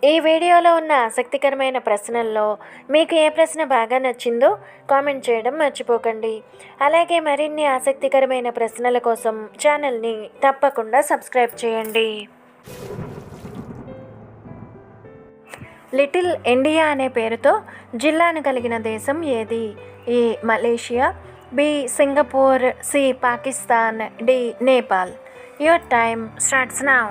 ఈ వీడియోలో ఉన్న ఆసక్తికరమైన ప్రశ్నల్లో మీకు ఏ ప్రశ్న బాగా నచ్చిందో కామెంట్ చేయడం మర్చిపోకండి అలాగే మరిన్ని ఆసక్తికరమైన ప్రశ్నల కోసం ఛానల్ని తప్పకుండా సబ్స్క్రైబ్ చేయండి లిటిల్ ఇండియా అనే పేరుతో జిల్లాను కలిగిన దేశం ఏది ఈ Malaysia B Singapore C Pakistan D Nepal your time starts now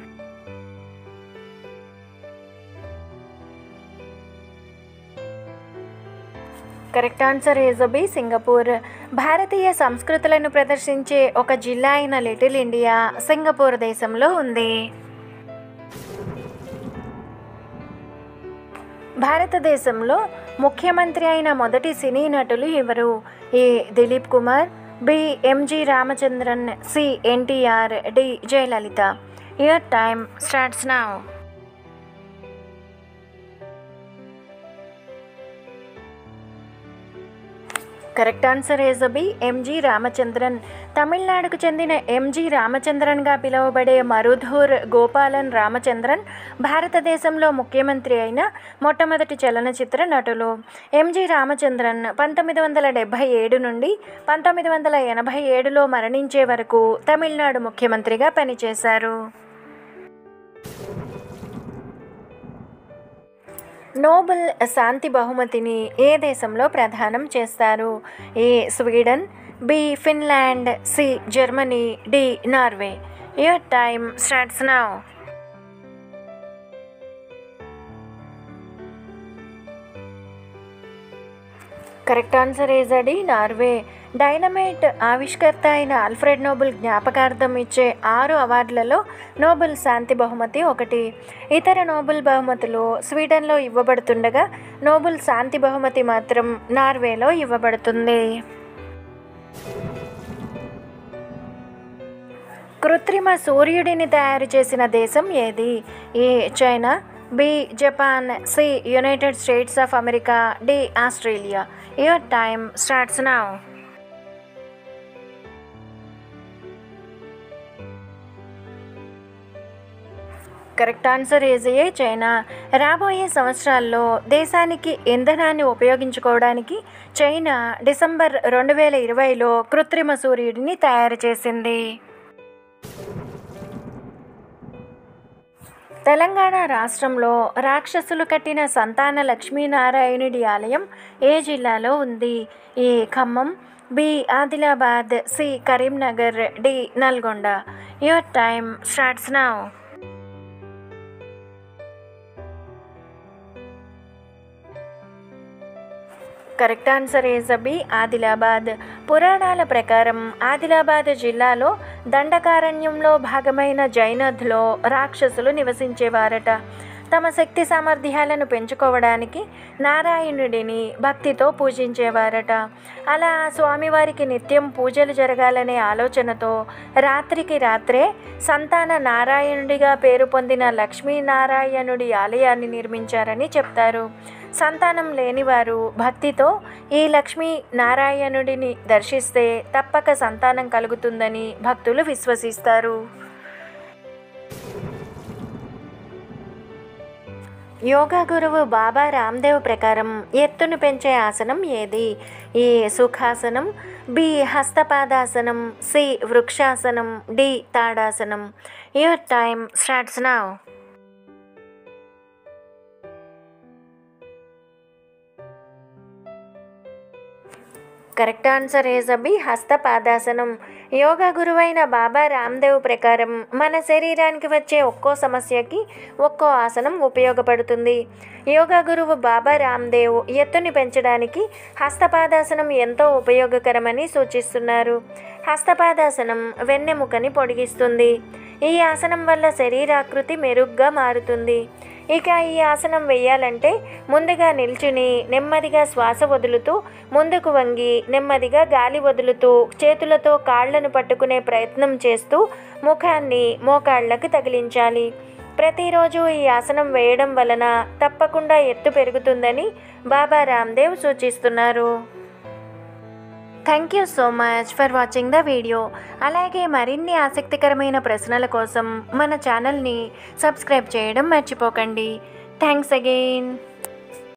correct answer is B Singapore భారతీయ సంస్కృతులను ప్రదర్శించే ఒక జిల్లా అయిన లిటిల్ ఇండియా సింగపూర్ దేశంలో ఉంది భారతదేశంలో ముఖ్యమంత్రి అయిన మొదటి సినీ నటులు ఎవరు A Dilip Kumar B MG Ramachandran C NTR D Jayalalithaa your time starts now correct answer is B MG Ramachandran తమిళనాడుకు చెందిన ఎంజి రామచంద్రన్గా పిలువబడే మరుధూర్ గోపాలన్ రామచంద్రన్ భారతదేశంలో ముఖ్యమంత్రి అయిన మొట్టమొదటి చలనచిత్ర నటులు ఎంజి రామచంద్రన్ పంతొమ్మిది వందల డెబ్భై ఏడు నుండి పంతొమ్మిది వందల ఎనభై ఏడులో మరణించే వరకు తమిళనాడు ముఖ్యమంత్రిగా పనిచేశారు నోబెల్ శాంతి బహుమతిని ఏ దేశంలో ప్రదానం చేస్తారు A Sweden B Finland C Germany D Norway your time starts now correct answer is D Norway dynamite ఆవిష్కర్త అయిన ఆల్ఫ్రెడ్ నోబెల్ జ్ఞాపకార్థం ఇచ్చే ఆరు అవార్డులలో నోబెల్ శాంతి బహుమతి ఒకటి ఇతర నోబెల్ బహుమతులు స్వీడన్లో ఇవ్వబడుతుండగా నోబెల్ శాంతి బహుమతి మాత్రం నార్వేలో ఇవ్వబడుతుంది కృత్రిమ సూర్యుడిని తయారు చేసిన దేశం ఏది A China B Japan C United States of America D Australia your time starts now correct answer is A China రాబోయే సంవత్సరాల్లో దేశానికి ఇంధనాన్ని ఉపయోగించుకోవడానికి చైనా డిసెంబర్ రెండు వేల ఇరవైలో కృత్రిమ సూర్యుడిని తయారు చేసింది తెలంగాణ రాష్ట్రంలో రాక్షసులు కట్టిన సంతాన లక్ష్మీనారాయణుడి ఆలయం ఏ జిల్లాలో ఉంది A Khammam B Adilabad C Karimnagar D Nalgonda your time starts now correct answer is B Adilabad పురాణాల ప్రకారం ఆదిలాబాద్ జిల్లాలో దండకారణ్యంలో భాగమైన జైనథ్లో రాక్షసులు నివసించేవారట తమ శక్తి సామర్థ్యాలను పెంచుకోవడానికి నారాయణుడిని భక్తితో పూజించేవారట అలా స్వామివారికి నిత్యం పూజలు జరగాలనే ఆలోచనతో రాత్రికి రాత్రే సంతాన నారాయణుడిగా పేరు పొందిన లక్ష్మీనారాయణుడి ఆలయాన్ని నిర్మించారని చెప్తారు సంతానం లేనివారు భక్తితో ఈ లక్ష్మీ నారాయణుడిని దర్శిస్తే తప్పక సంతానం కలుగుతుందని భక్తులు విశ్వసిస్తారు యోగా గురువు బాబా రామ్దేవ్ ప్రకారం ఎత్తును పెంచే ఆసనం ఏది A Sukhasanam B Hastapadasanam C Vrikshasanam D Tadasanam your time starts now correct answer is B Hastapadasanam yoga గురువైన బాబా రామ్దేవ్ ప్రకారం మన శరీరానికి వచ్చే ఒక్కో సమస్యకి ఒక్కో ఆసనం ఉపయోగపడుతుంది యోగా గురువు బాబా రామ్దేవ్ ఎత్తుని పెంచడానికి హస్తపాదాసనం ఎంతో ఉపయోగకరమని సూచిస్తున్నారు హస్తపాదాసనం వెన్నెముకని పొడిగిస్తుంది ఈ ఆసనం వల్ల శరీరాకృతి మెరుగ్గా మారుతుంది ఇక ఈ ఆసనం వేయాలంటే ముందుగా నిల్చుని నెమ్మదిగా శ్వాస వదులుతూ ముందుకు వంగి నెమ్మదిగా గాలి వదులుతూ చేతులతో కాళ్లను పట్టుకునే ప్రయత్నం చేస్తూ ముఖాన్ని మోకాళ్లకు తగిలించాలి ప్రతిరోజు ఈ ఆసనం వేయడం వలన తప్పకుండా ఎత్తు పెరుగుతుందని బాబా రామ్దేవ్ సూచిస్తున్నారు thank you so much for watching the video అలాగే మరిన్ని ఆసక్తికరమైన ప్రశ్నల కోసం మన ఛానల్ని సబ్స్క్రైబ్ చేయడం మర్చిపోకండి థ్యాంక్స్ అగైన్